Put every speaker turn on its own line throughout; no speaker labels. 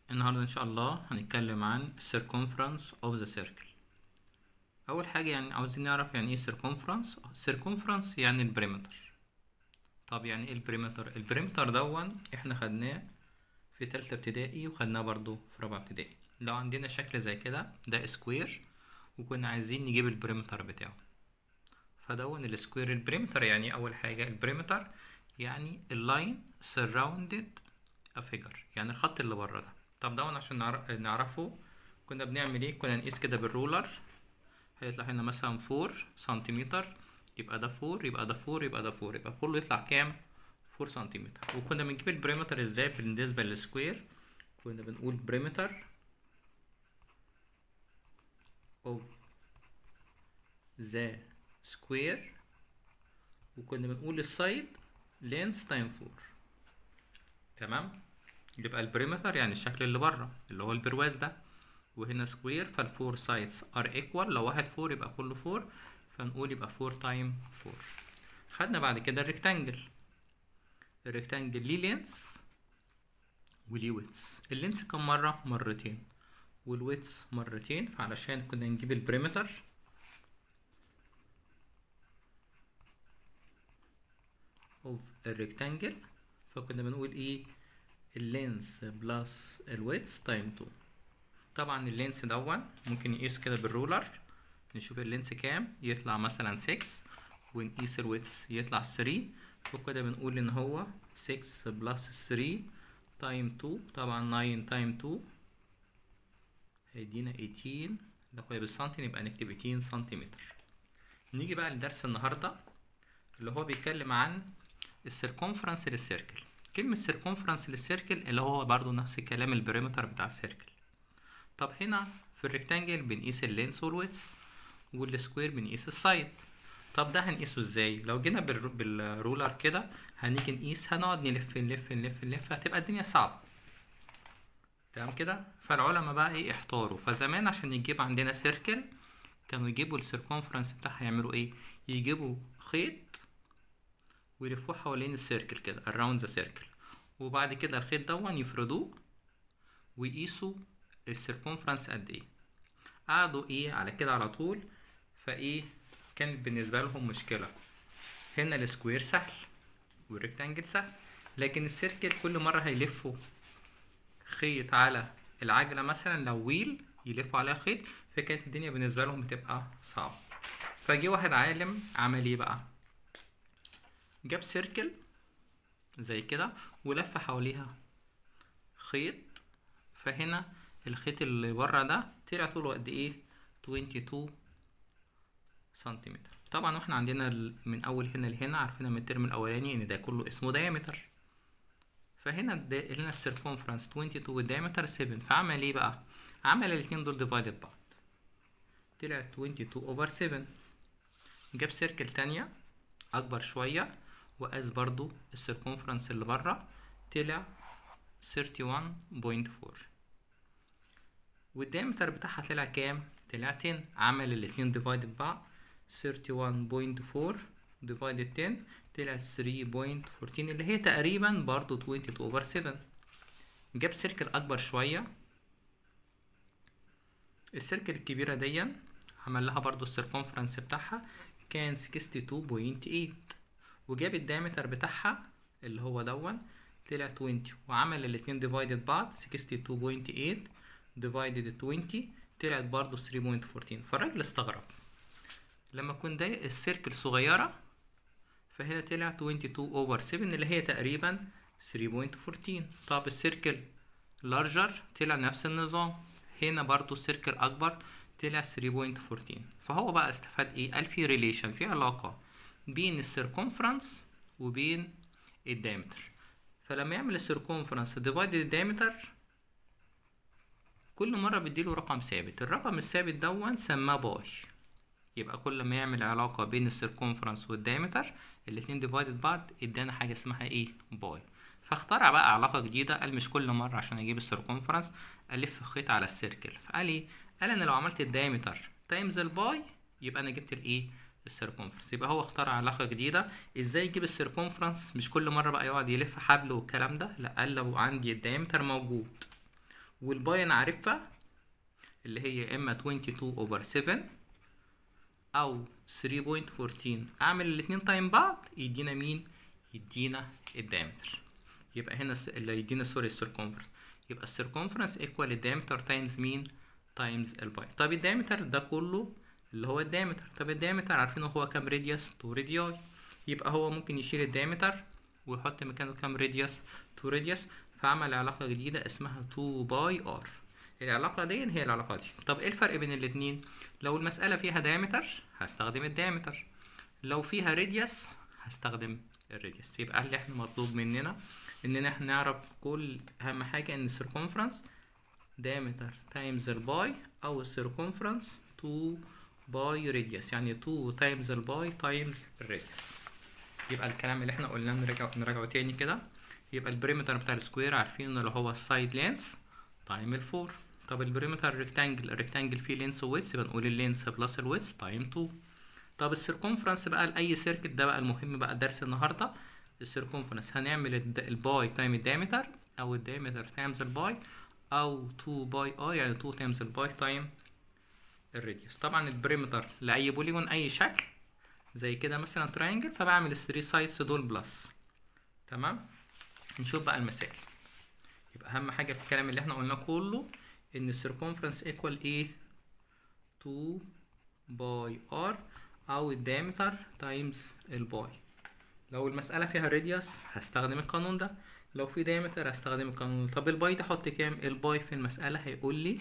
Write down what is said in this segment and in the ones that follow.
النهاردة إن شاء الله هنتكلم عن circumference of the circle أول حاجة يعني عاوزين نعرف يعني إيه circumference circumference يعني البريمتر طب يعني إيه البريمتر البريمتر دون إحنا خدناه في تالتة ابتدائي وخدناه برضو في رابعة ابتدائي لو عندنا شكل زي كده ده سكوير وكنا عايزين نجيب البريمتر بتاعه فدون السكوير البريمتر يعني أول حاجة البريمتر يعني اللاين surrounded a figure يعني الخط اللي بره ده طب دون عشان نعرف نعرفه كنا بنعمل ايه كنا نقيس كده بالرولر هيطلع هنا مثلا فور سنتيمتر يبقى ده فور يبقى ده فور يبقى ده فور يبقى كله يطلع كام فور سنتيمتر وكنا بنجيب البريمتر ازاي بالنسبة للسكوير كنا بنقول بريمتر of the square وكنا بنقول السايد لينس تايم فور تمام يبقى البريمتر يعني الشكل اللي بره اللي هو البرواز ده وهنا سكوير فالفور سايدز ار ايكوال لو واحد فور يبقى كله فور فنقول يبقى فور تايم فور خدنا بعد كده الريكتانجل الريكتانجل ليه لينس وليه ويتس اللينس كم مرة مرتين والويتس مرتين فعلشان كنا نجيب البريمتر of الريكتانجل فكنا بنقول ايه اللينس بلس الويتس تايم 2 طبعا اللينس دون ممكن يقيس كده بالرولر نشوف اللينس كام يطلع مثلا 6 ونقيس الويتس يطلع 3 وكده بنقول ان هو 6 بلس 3 تايم 2 طبعا 9 تايم 2 هيدينا 18 ده بالسنتي نبقى نكتب 18 سنتيمتر نيجي بقى لدرس النهارده اللي هو بيتكلم عن السيركونفرنس للسيركل كلمة سيركونفرنس للسيركل اللي هو برضو نفس الكلام البريمتر بتاع السيركل طب هنا في الريكتانجل بنقيس اللينس والويتس والسكوير بنقيس السايد طب ده هنقيسه ازاي لو جينا بالرولر كده هنيجي نقيس هنقعد نلف نلف نلف نلف هتبقى الدنيا صعبة تمام كده فالعلماء بقى ايه احتاروا فزمان عشان يجيب عندنا سيركل كانوا يجيبوا السيركونفرنس بتاعها يعملوا ايه يجيبوا خيط ويلفوه حوالين السيركل كده around the circle وبعد كده الخيط دون يفردوه ويقيسوا السيركونفرنس قد ايه قعدوا ايه على كده على طول فايه كانت بالنسبه لهم مشكله هنا السكوير سهل والريكتانجل سهل لكن السيركل كل مره هيلفوا خيط على العجله مثلا لو ويل يلفوا عليها خيط فكانت الدنيا بالنسبه لهم بتبقى صعبه فجي واحد عالم عمل ايه بقى جاب سيركل زي كده ولف حواليها خيط فهنا الخيط اللي بره ده طلع طوله قد ايه 22 سنتيمتر طبعا واحنا عندنا من اول هنا لهنا عارفين من الترم الاولاني ان ده كله اسمه دايمتر فهنا هنا السيركونفرنس 22 والدايمتر 7 فعمل ايه بقى عمل الاتنين دول ديفايدد بعض طلع 22 اوفر 7 جاب سيركل تانية اكبر شويه وقاس برضو السيركونفرنس اللي بره طلع 31.4 والدايمتر بتاعها طلع كام طلع 10 عمل الاتنين ديفايدد بعض 31.4 ديفايدد 10 طلع 3.14 اللي هي تقريبا برضو 22 اوفر 7 جاب سيركل اكبر شويه السيركل الكبيره دي عمل لها برضو السيركونفرنس بتاعها كان 62.8 وجاب الدايمتر بتاعها اللي هو دون طلع 20 وعمل الاتنين ديفايدد بعض 62.8 ديفايدد 20 طلعت برضو 3.14 فالراجل استغرب لما كنت ده السيركل صغيرة فهي طلع 22 اوفر 7 اللي هي تقريبا 3.14 طب السيركل لارجر طلع نفس النظام هنا برضو السيركل اكبر طلع 3.14 فهو بقى استفاد ايه قال في ريليشن في علاقة بين السيركونفرنس وبين الدايمتر فلما يعمل السيركونفرنس ديفايد الدايمتر كل مرة بيديله رقم ثابت الرقم الثابت دون سماه باي يبقى كل ما يعمل علاقة بين السيركونفرنس والدايمتر الاتنين ديفايدد بعض ادانا حاجة اسمها ايه باي فاخترع بقى علاقة جديدة قال مش كل مرة عشان اجيب السيركونفرنس الف خيط على السيركل فقال ايه قال انا لو عملت الدايمتر تايمز الباي يبقى انا جبت الايه السيركونفرنس يبقى هو اخترع علاقة جديدة ازاي يجيب السيركونفرنس مش كل مرة بقى يقعد يلف حبل والكلام ده لا قال لو عندي الدايمتر موجود والباي انا عارفها اللي هي يا اما 22 اوفر 7 او 3.14 اعمل الاتنين تايم بعض يدينا مين يدينا الدايمتر يبقى هنا الس- اللي يدينا سوري السيركونفرنس يبقى السيركونفرنس ايكوال الدايمتر تايمز مين تايمز الباي طب الدايمتر ده كله اللي هو الدايمتر طب الدايمتر عارفين هو كام راديوس 2 راديوي يبقى هو ممكن يشيل الدايمتر ويحط مكانه كام راديوس 2 راديوس فعمل علاقة جديدة اسمها 2 باي ار العلاقة دي هي العلاقة دي طب ايه الفرق بين الاتنين لو المسألة فيها دايمتر هستخدم الدايمتر لو فيها راديوس هستخدم الراديوس يبقى اللي احنا مطلوب مننا اننا احنا نعرف كل اهم حاجة ان السيركونفرنس diameter times الباي او السيركونفرنس 2 باي راديوس يعني 2 times الباي times الراديوس يبقى الكلام اللي احنا قلناه نرجع نراجعه تاني كده يبقى البريمتر بتاع السكوير عارفين اللي هو السايد لينس تايم الفور طب البريمتر الريكتانجل الريكتانجل فيه لينس وويتس يبقى نقول اللينس بلس الويتس تايم 2 طب السيركونفرنس بقى لاي سيركت ده بقى المهم بقى درس النهارده السيركونفرنس هنعمل الد- الباي تايم الدايمتر او الدايمتر تايمز الباي او 2 باي اي يعني 2 تايمز الباي تايم الراديوس طبعا البريمتر لاي بوليجون اي شكل زي كده مثلا تراينجل فبعمل الثري سايدز دول بلس تمام نشوف بقى المسائل يبقى اهم حاجه في الكلام اللي احنا قلناه كله ان السيركونفرنس ايكوال ايه 2 باي ار او الدايمتر تايمز الباي لو المسألة فيها راديوس هستخدم القانون ده لو في دايمتر هستخدم القانون ده طب الباي ده احط كام الباي في المسألة هيقول لي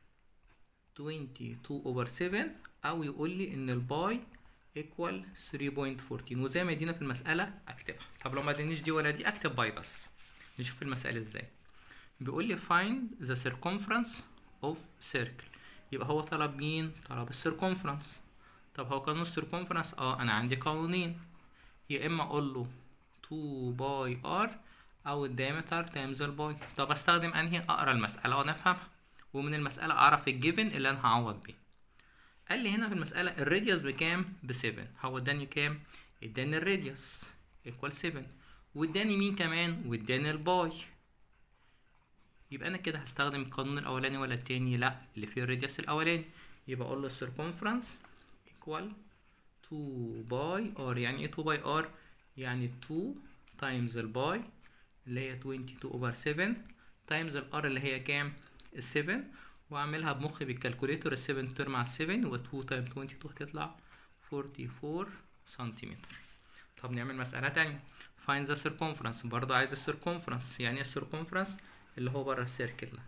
22 over 7 او يقول لي ان الباي equal 3.14 وزي ما يدينا في المسألة اكتبها طب لو ما ادانيش دي ولا دي اكتب باي بس نشوف المسألة ازاي بيقول لي find the circumference of circle يبقى هو طلب مين طلب السيركونفرنس طب هو قانون السيركونفرنس اه انا عندي قانونين يا اما اقول له 2 باي ار او الدايمتر تايمز الباي طب استخدم انهي اقرا المساله وانا افهمها ومن المساله اعرف الجيفن اللي انا هعوض بيه قال لي هنا في المساله الراديوس بكام ب 7 هو اداني كام اداني الراديوس ايكوال 7 واداني مين كمان واداني الباي يبقى انا كده هستخدم القانون الاولاني ولا التاني لا اللي فيه الراديوس الاولاني يبقى اقول له السيركونفرنس equal 2 باي ار يعني ايه 2 باي ار يعني 2 تايمز الباي اللي هي 22 اوفر 7 تايمز الار اللي هي كام ال 7 واعملها بمخي بالكالكوليتور ال 7 ترم على 7 و 2 تايم 22 هتطلع 44 سنتيمتر طب نعمل مسألة تانية find the circumference برضه عايز السيركونفرنس يعني ايه السيركونفرنس اللي هو بره السيركل ده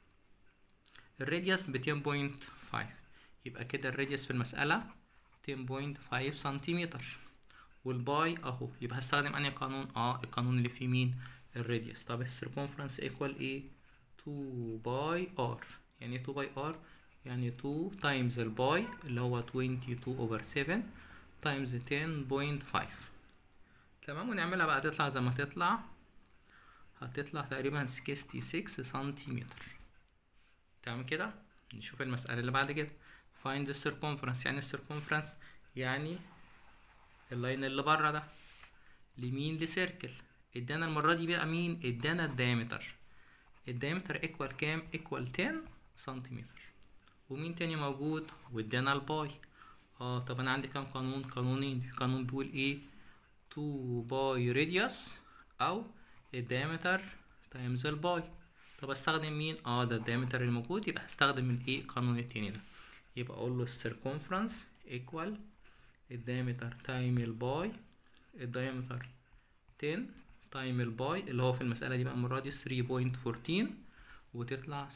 الراديوس ب 10.5 يبقى كده الراديوس في المسألة 10.5 سنتيمتر والباي اهو يبقى هستخدم انهي قانون اه القانون اللي فيه مين الراديوس طب السيركونفرنس ايكوال ايه 2 باي ار يعني 2 باي ار يعني 2 تايمز الباي اللي هو 22 اوفر 7 تايمز 10.5 تمام ونعملها بقى تطلع زي ما تطلع هتطلع تقريبا 66 سنتيمتر تمام كده نشوف المسألة اللي بعد كده find the circumference يعني السيركونفرنس يعني اللاين اللي بره ده لمين لسيركل ادانا المرة دي بقى مين ادانا الدايمتر الدايمتر ايكوال كام ايكوال 10 سنتيمتر ومين تاني موجود وادانا الباي اه طب انا عندي كام قانون قانونين في قانون بيقول ايه 2 باي راديوس او الدايمتر تايمز الباي طب استخدم مين اه ده الدايمتر الموجود يبقى هستخدم الايه القانون التاني ده يبقى اقول له السيركونفرنس ايكوال الدايمتر تايم الباي الدايمتر 10 تايم الباي اللي هو في المسألة دي بقى المرة دي 3.14 وتطلع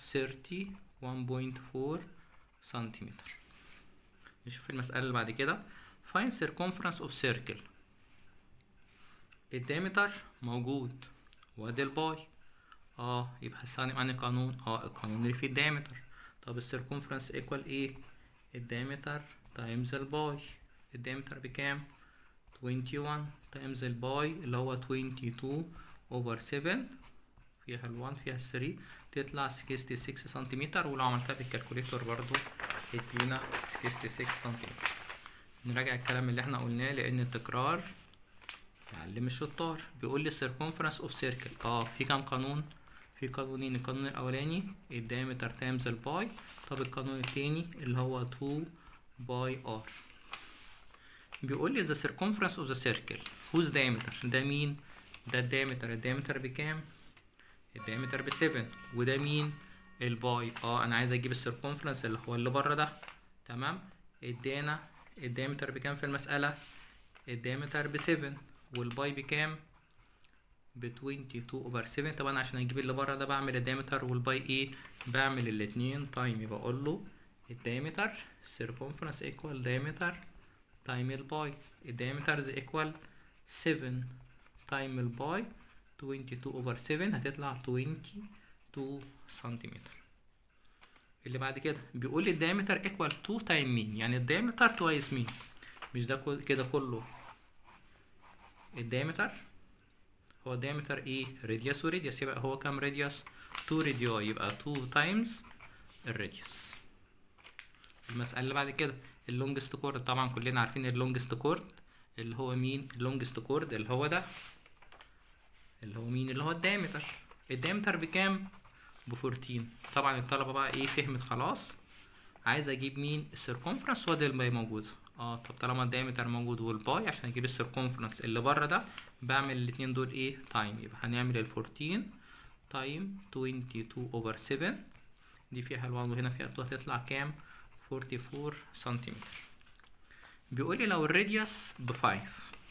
31.4 سنتيمتر نشوف المسألة اللي بعد كده find circumference of circle الدايمتر موجود وادي الباي اه يبقى هستخدم انهي قانون اه القانون اللي فيه الدايمتر طب السيركونفرنس ايكوال ايه الدايمتر تايمز الباي الدايمتر بكام 21 تايمز الباي اللي هو 22 اوفر 7 فيها ال1 فيها ال3 تطلع 66 سنتيمتر ولو عملتها بالكالكوليتور برضو هتدينا 66 سنتيمتر نراجع الكلام اللي احنا قلناه لان التكرار يعلم الشطار بيقول لي circumference of circle اه في كام قانون في قانونين القانون الاولاني الدايمتر تايمز الباي طب القانون التاني اللي هو 2 باي ار بيقول لي the circumference of the circle whose diameter ده مين ده الدايمتر الدايمتر بكام الدايمتر ب 7 وده مين الباي اه انا عايز اجيب السيركمفرنس اللي هو اللي بره ده تمام ادانا الدايمتر بكام في المسألة الدايمتر ب 7 والباي بكام ب 22 اوفر 7 طبعا عشان اجيب اللي بره ده بعمل الدايمتر والباي ايه بعمل الاتنين تايم يبقى اقول له الدايمتر circumference equal diameter تايم الباي الدايمترز equal 7 تايم الباي 22 اوفر 7 هتطلع 22 سنتيمتر اللي بعد كده بيقول لي الدايمتر equal 2 تايم مين يعني الدايمتر توايس مين مش ده كل- كده كله الدايمتر هو الدايمتر ايه راديوس وراديوس يبقى هو كام راديوس 2 راديوي يبقى 2 تايمز الراديوس المسألة اللي بعد كده اللونجست كورد طبعا كلنا عارفين اللونجست كورد اللي هو مين اللونجست كورد اللي هو ده اللي هو مين اللي هو الدايمتر الدايمتر بكام ب 14 طبعا الطلبة بقى ايه فهمت خلاص عايز اجيب مين السيركمفرنس وادي الباي موجود اه طب طالما الدايمتر موجود والباي عشان اجيب السيركمفرنس اللي بره ده بعمل الاتنين دول ايه تايم يبقى هنعمل ال 14 تايم 22 اوفر 7 دي فيها ال1 وهنا فيها 2 هتطلع كام 44 سنتيمتر بيقول لي لو الراديوس ب 5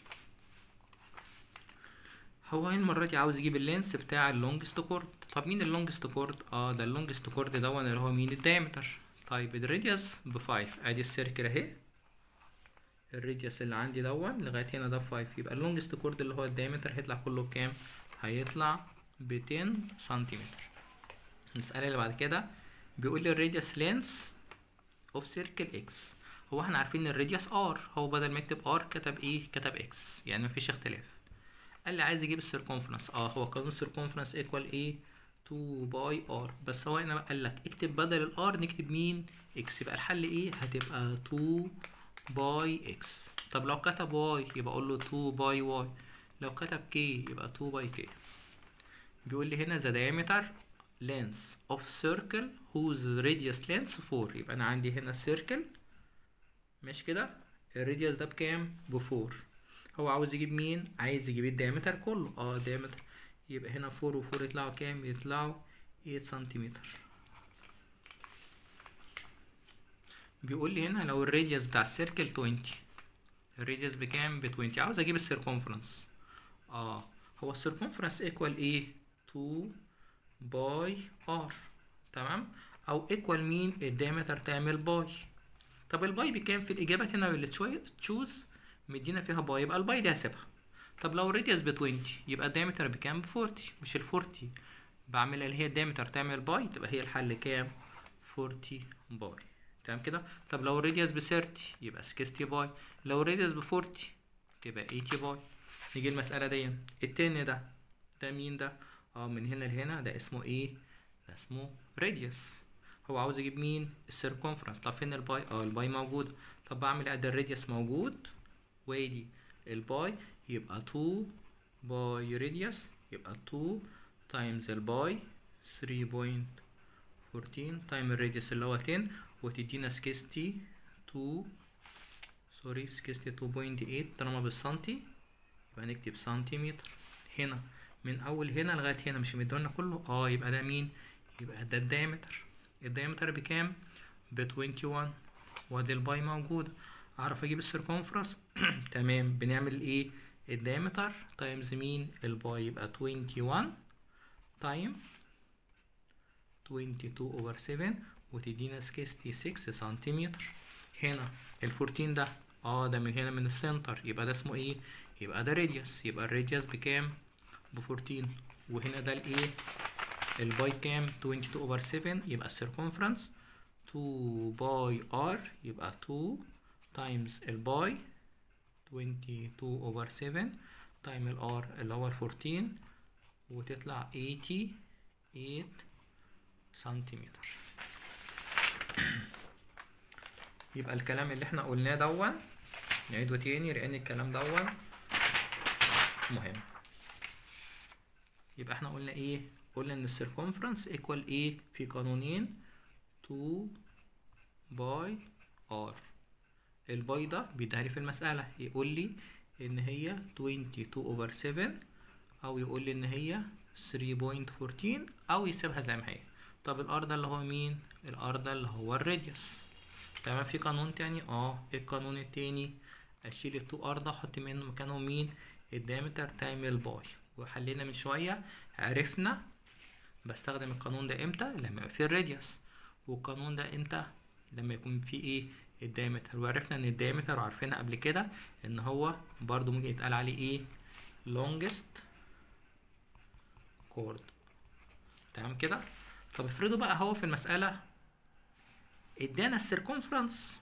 هو المرة دي عاوز يجيب اللينس بتاع اللونجست كورد طب مين اللونجست كورد اه ده اللونجست كورد دون اللي هو مين الدايمتر طيب الراديوس ب 5 ادي السيركل اهي الراديوس اللي عندي دون لغايه هنا ده 5 يبقى اللونجست كورد اللي هو الدايمتر هيطلع كله بكام هيطلع ب 10 سنتيمتر المسألة اللي بعد كده بيقول لي الراديوس لينس اوف سيركل اكس هو احنا عارفين ان الراديوس ار هو بدل ما يكتب ار كتب ايه كتب اكس يعني مفيش اختلاف قال لي عايز يجيب السيركمفرنس اه هو قانون السيركمفرنس ايكوال ايه 2 باي ار بس هو هنا قال لك اكتب بدل الار نكتب مين اكس يبقى الحل ايه هتبقى 2 باي اكس طب لو كتب واي يبقى اقول له 2 باي واي لو كتب كي يبقى 2 باي كي بيقول لي هنا the diameter length of circle whose radius length 4 يبقى انا عندي هنا السيركل مش كده الراديوس ده بكام ب 4 هو عاوز يجيب مين عايز يجيب الدايمتر كله اه الدايمتر يبقى هنا 4 و4 يطلعوا كام يطلعوا 8 سنتيمتر بيقول لي هنا لو الراديوس بتاع السيركل 20 الراديوس بكام ب 20 عاوز اجيب السيركمفرنس اه هو السيركمفرنس ايكوال ايه 2 باي ار تمام او ايكوال مين الدايمتر تعمل باي طب الباي بكام في الاجابات هنا اللي تشوز مدينا فيها باي يبقى الباي دي هسيبها طب لو الراديوس ب 20 يبقى الدايمتر بكام ب 40 مش ال 40 بعمل اللي هي الدايمتر تعمل باي تبقى هي الحل كام 40 باي تمام كده طب لو الراديوس ب 30 يبقى 60 باي لو الراديوس ب 40 تبقى 80 باي نيجي المسألة دي التاني ده ده مين ده اه من هنا لهنا ده اسمه ايه ده اسمه راديوس هو عاوز يجيب مين السيركمفرنس طب فين الباي اه الباي موجود طب بعمل ايه ده الراديوس موجود وادي الباي يبقى 2 باي راديوس يبقى 2 تايمز الباي 3.14 تايم الراديوس اللي هو 10 وتدينا 62 سوري 62.8 طالما بالسنتي يبقى نكتب سنتيمتر هنا من اول هنا لغايه هنا مش مدينا كله اه يبقى ده مين يبقى ده الدايمتر الدايمتر بكام ب 21 وادي الباي موجوده اعرف اجيب السيركمفرنس تمام بنعمل ايه الدايمتر تايمز مين الباي يبقى 21 تايم 22 اوفر 7 وتدينا 66 سنتيمتر هنا ال 14 ده اه ده من هنا من السنتر يبقى ده اسمه ايه يبقى ده راديوس يبقى الراديوس بكام ب 14 وهنا ده الايه الباي كام 22 اوفر 7 يبقى السيركمفرنس 2 باي ار يبقى 2 تايمز الباي 22 اوفر 7 تايم الار اللي هو 14 وتطلع 88 سنتيمتر يبقى الكلام اللي احنا قلناه دون نعيده تاني لان الكلام دون مهم يبقى احنا قلنا ايه قلنا ان السيركمفرنس ايكوال ايه في قانونين 2 باي ار الباي ده بيديها لي في المسألة يقول لي ان هي 22 اوفر 7 او يقول لي ان هي 3.14 او يسيبها زي ما هي طب الار ده اللي هو مين الار ده اللي هو الراديوس تمام في قانون تاني اه إيه القانون التاني اشيل ال 2 ار ده احط منه مكانه مين الدايمتر تايم الباي وحلينا من شوية عرفنا بستخدم القانون ده امتى لما يبقى فيه الراديوس والقانون ده امتى لما يكون فيه ايه الدايمتر وعرفنا ان الدايمتر وعارفينها قبل كده ان هو برضو ممكن يتقال عليه ايه longest chord تمام كده طب افرضوا بقى هو في المسألة ادانا السيركونفرنس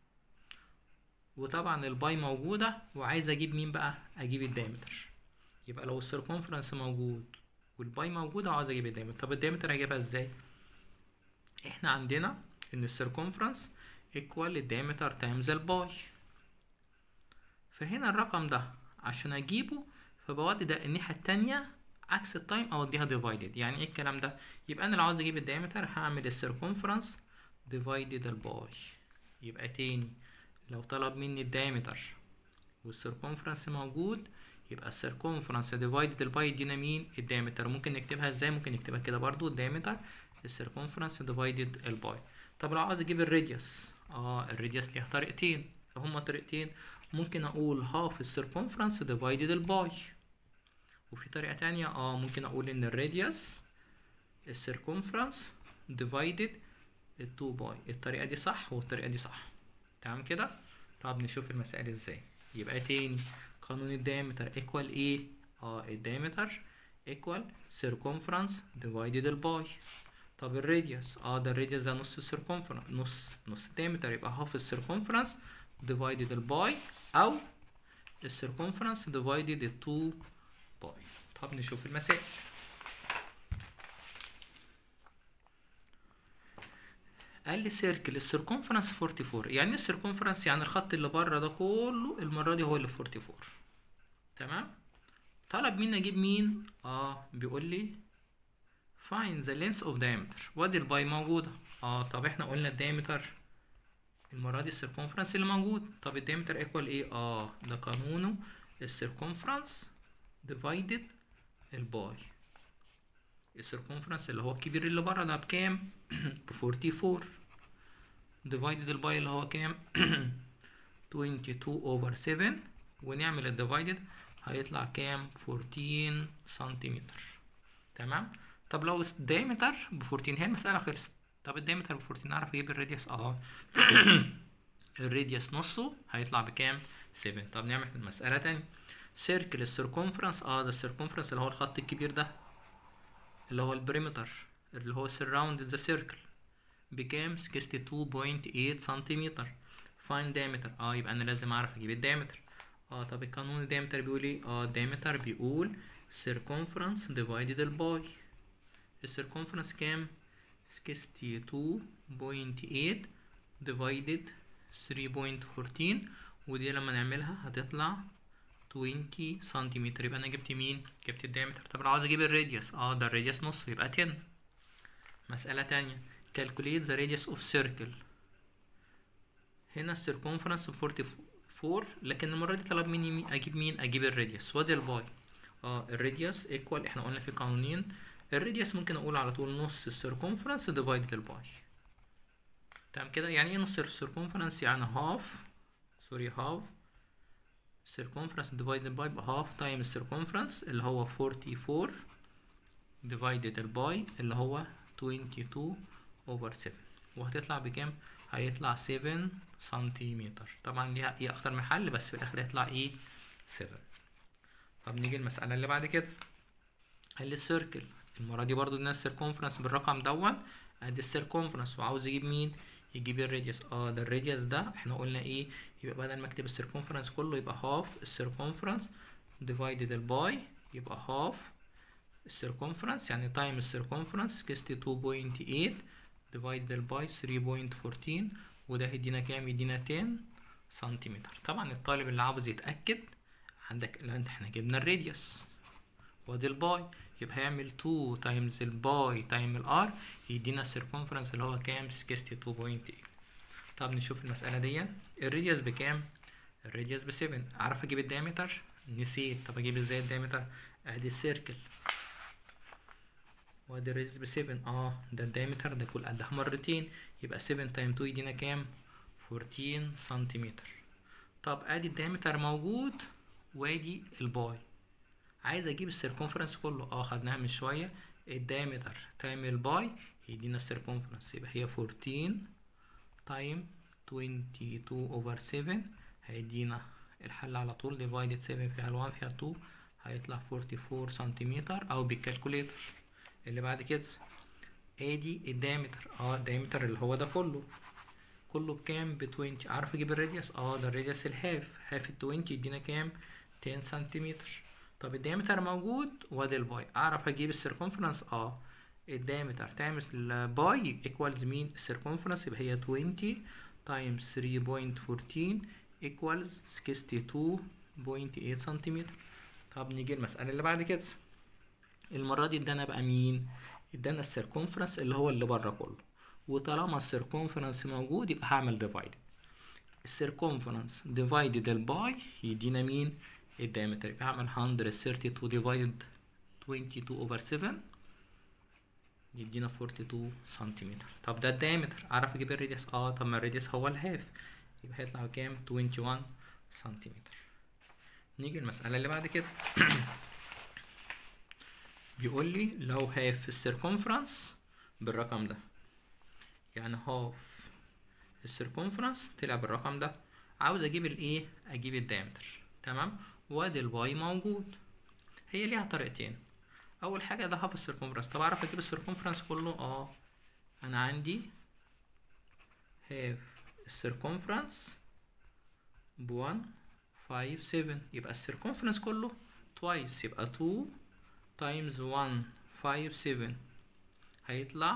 وطبعا الباي موجودة وعايز اجيب مين بقى اجيب الدايمتر يبقى لو السيركونفرنس موجود والباي موجودة وعايز اجيب الدايمتر طب الدايمتر هجيبها ازاي احنا عندنا ان السيركونفرنس ايكوال الدايمتر تايمز الباي فهنا الرقم ده عشان اجيبه فبودي ده الناحية التانية عكس التايم اوديها ديفايدد يعني ايه الكلام ده يبقى انا لو عاوز اجيب الدايمتر هعمل السيركونفرنس ديفايدد الباي يبقى تاني لو طلب مني الدايمتر والسيركونفرنس موجود يبقى السيركونفرنس ديفايدد الباي يدينا مين الدايمتر ممكن نكتبها ازاي ممكن نكتبها كده برضو الدايمتر السيركونفرنس ديفايدد الباي طب لو عاوز اجيب الراديوس اه الراديوس ليها طريقتين هما طريقتين ممكن اقول هاف السيركونفرنس ديفايدد الباي وفي طريقة تانية اه ممكن اقول ان الراديوس السيركونفرنس ديفايدد التو باي الطريقة دي صح والطريقة دي صح تمام كده طب نشوف المسائل ازاي يبقى تاني قانون الدايمتر ايكوال ايه اه الدايمتر ايكوال سيركونفرنس ديفايدد الباي طب الراديوس اه ده الراديوس ده نص السيركونفرنس نص نص الدايمتر يبقى هاف السيركونفرنس ديفايدد الباي او السيركونفرنس ديفايدد التو باي طب نشوف المسائل قال لي سيركل السيركونفرنس 44 يعني ايه السيركونفرنس يعني الخط اللي بره ده كله المره دي هو اللي 44 تمام طلب مني اجيب مين اه بيقول لي find the length of diameter وادي الباي موجوده اه طب احنا قلنا الدايمتر المره دي السيركونفرنس اللي موجود طب الدايمتر ايكوال ايه اه ده قانونه السيركونفرنس ديفايدد الباي السيركونفرنس اللي هو الكبير اللي بره ده بكام ب 44 ديفايدد الباي اللي هو كام 22 اوفر 7 ونعمل الديفايدد هيطلع كام 14 سنتيمتر تمام طب لو الدايمتر ب 14 هي المسألة خلصت طب الدايمتر ب 14 نعرف اجيب الراديوس اه الراديوس نصه هيطلع بكام 7 طب نعمل المسألة تاني سيركل السيركونفرنس اه ده السيركونفرنس اللي هو الخط الكبير ده اللي هو البريمتر اللي هو surround ذا سيركل بكام 62.8 سنتيمتر فاين diameter اه يبقى انا لازم اعرف اجيب الدايمتر اه طب القانون الدايمتر بيقول ايه اه الدايمتر بيقول circumference divided الباي السيركونفرنس كام 62.8 divided 3.14 ودي لما نعملها هتطلع 20 سنتيمتر يبقى انا جبت مين جبت الدايمتر طب لو عاوز اجيب الراديوس اه ده الراديوس نص يبقى 10 مسألة تانية calculate the radius of circle هنا السيركونفرنس ب 44 لكن المرة دي طلب مني مين اجيب مين اجيب الراديوس وادي الباي اه الراديوس ايكوال احنا قلنا في قانونين الراديوس ممكن اقول على طول نص السيركونفرنس ديفايدد الباي تمام كده يعني ايه نص السيركونفرنس يعني هاف سوري هاف circumference divided by half times circumference اللي هو 44 divided الباي اللي هو 22 over 7 وهتطلع بكام؟ هيطلع 7 سنتيمتر طبعا ليها ايه اكتر من حل بس في الاخر هيطلع ايه 7 طب نيجي المسألة اللي بعد كده قال لي السيركل المرة دي برضو الناس السيركونفرنس بالرقم دون ادي السيركونفرنس وعاوز يجيب مين؟ يجيب الراديوس اه ده الراديوس ده احنا قلنا ايه يبقى بدل ما اكتب السيركونفرنس كله يبقى هاف السيركونفرنس ديفايدد الباي يبقى هاف السيركونفرنس يعني تايم السيركونفرنس 62.8 ديفايدد الباي 3.14 وده هيدينا كام يدينا 10 سنتيمتر طبعا الطالب اللي عاوز يتأكد عندك لا احنا جبنا الراديوس وادي الباي يبقى هيعمل 2 تايمز الباي تايم الار يدينا السيركونفرنس اللي هو كام 62.8 طب نشوف المسألة دي الراديوس بكام الراديوس ب 7 اعرف اجيب الدايمتر نسيت طب اجيب ازاي الدايمتر ادي السيركل وادي الراديوس ب 7 اه ده الدايمتر ده كل قدها مرتين يبقى 7 تايم 2 يدينا كام 14 سنتيمتر طب ادي الدايمتر موجود وادي الباي عايز اجيب السيركونفرنس كله اه خدناها من شويه الدايمتر تايم الباي يدينا السيركونفرنس يبقى هي 14 تايم 22 اوفر 7 هيدينا الحل على طول ديفايدد 7 فيها ال 1 فيها 2 هيطلع 44 سنتيمتر او بالكالكوليتر اللي بعد كده ادي الدايمتر اه الدايمتر اللي هو ده كله كله بكام ب 20 عارف اجيب الراديوس اه ده الراديوس الهاف هاف ال 20 يدينا كام 10 سنتيمتر طب الدايمتر موجود وادي الباي اعرف اجيب السيركونفرنس اه الدايمتر تايمز الباي ايكوالز مين السيركونفرنس يبقى هي 20 تايمز 3.14 ايكوالز 62.8 سنتيمتر طب نيجي المسألة اللي بعد كده المرة دي ادانا بقى مين ادانا السيركونفرنس اللي هو اللي بره كله وطالما السيركونفرنس موجود يبقى هعمل ديفايد السيركونفرنس ديفايدد الباي يدينا مين الدايمتر يبقى هعمل 132 ديفايدد 22 اوفر 7 يدينا 42 سنتيمتر طب ده الدايمتر اعرف اجيب الراديوس اه طب ما الراديوس هو الهاف يبقى هيطلع كام 21 سنتيمتر نيجي المسألة اللي بعد كده بيقول لي لو هاف السيركونفرنس بالرقم ده يعني هاف السيركونفرنس طلع بالرقم ده عاوز اجيب الايه اجيب الدايمتر تمام وادي الواي موجود هي ليها طريقتين اول حاجه ده هاف السيركونفرنس طب اعرف اجيب السيركونفرنس كله اه انا عندي هاف السيركونفرنس بوان فايف سيفن يبقى السيركونفرنس كله توايس يبقى تو تايمز وان فايف سيفن هيطلع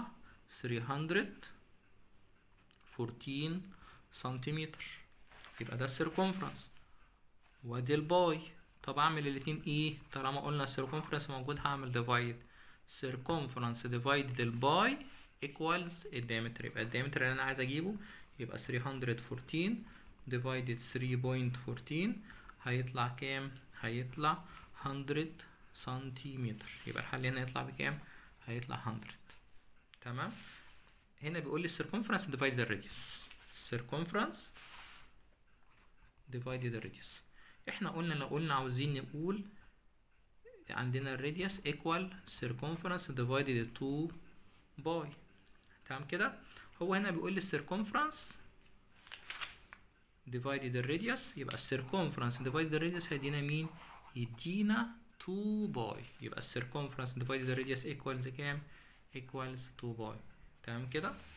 314 سنتيمتر يبقى ده السيركونفرنس وادي الباي طب اعمل الاتنين ايه طالما قلنا السيركونفرنس موجود هعمل ديفايد سيركونفرنس ديفايد الباي ايكوالز الدايمتر يبقى الدايمتر اللي انا عايز اجيبه يبقى 314 ديفايدد 3.14 هيطلع كام هيطلع 100 سنتيمتر يبقى الحل هنا يطلع بكام هيطلع 100 تمام هنا بيقول لي السيركونفرنس ديفايد الراديوس سيركونفرنس ديفايد الراديوس احنا قلنا لو قلنا عاوزين نقول عندنا الراديوس ايكوال سيركونفرنس ديفايدد 2 باي تمام كده هو هنا بيقول لي السيركونفرنس ديفايدد الراديوس يبقى السيركونفرنس ديفايدد الراديوس هيدينا مين يدينا 2 باي يبقى السيركونفرنس ديفايدد الراديوس ايكوالز كام ايكوالز 2 باي تمام كده